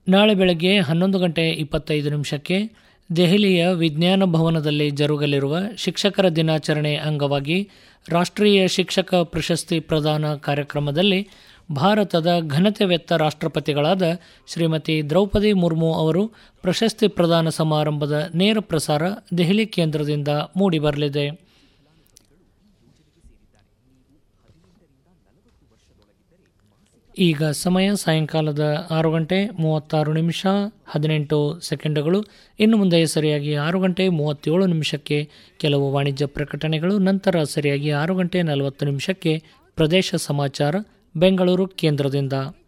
ನಾಳೆ ಬೆಳಗ್ಗೆ ಹನ್ನೊಂದು ಗಂಟೆ ಇಪ್ಪತ್ತೈದು ನಿಮಿಷಕ್ಕೆ ದೆಹಲಿಯ ವಿಜ್ಞಾನ ಭವನದಲ್ಲಿ ಜರುಗಲಿರುವ ಶಿಕ್ಷಕರ ದಿನಾಚರಣೆ ಅಂಗವಾಗಿ ರಾಷ್ಟ್ರೀಯ ಶಿಕ್ಷಕ ಪ್ರಶಸ್ತಿ ಪ್ರದಾನ ಕಾರ್ಯಕ್ರಮದಲ್ಲಿ ಭಾರತದ ಘನತೆವೆತ್ತ ರಾಷ್ಟ್ರಪತಿಗಳಾದ ಶ್ರೀಮತಿ ದ್ರೌಪದಿ ಮುರ್ಮು ಅವರು ಪ್ರಶಸ್ತಿ ಪ್ರದಾನ ಸಮಾರಂಭದ ನೇರ ಪ್ರಸಾರ ದೆಹಲಿ ಕೇಂದ್ರದಿಂದ ಮೂಡಿಬರಲಿದೆ ಈಗ ಸಮಯ ಸಾಯಂಕಾಲದ ಆರು ಗಂಟೆ ಮೂವತ್ತಾರು ನಿಮಿಷ ಹದಿನೆಂಟು ಸೆಕೆಂಡುಗಳು ಇನ್ನು ಮುಂದೆ ಸರಿಯಾಗಿ ಆರು ಗಂಟೆ ಮೂವತ್ತೇಳು ನಿಮಿಷಕ್ಕೆ ಕೆಲವು ವಾಣಿಜ್ಯ ಪ್ರಕಟಣೆಗಳು ನಂತರ ಸರಿಯಾಗಿ ಆರು ಗಂಟೆ ನಲವತ್ತು ನಿಮಿಷಕ್ಕೆ ಪ್ರದೇಶ ಸಮಾಚಾರ ಬೆಂಗಳೂರು ಕೇಂದ್ರದಿಂದ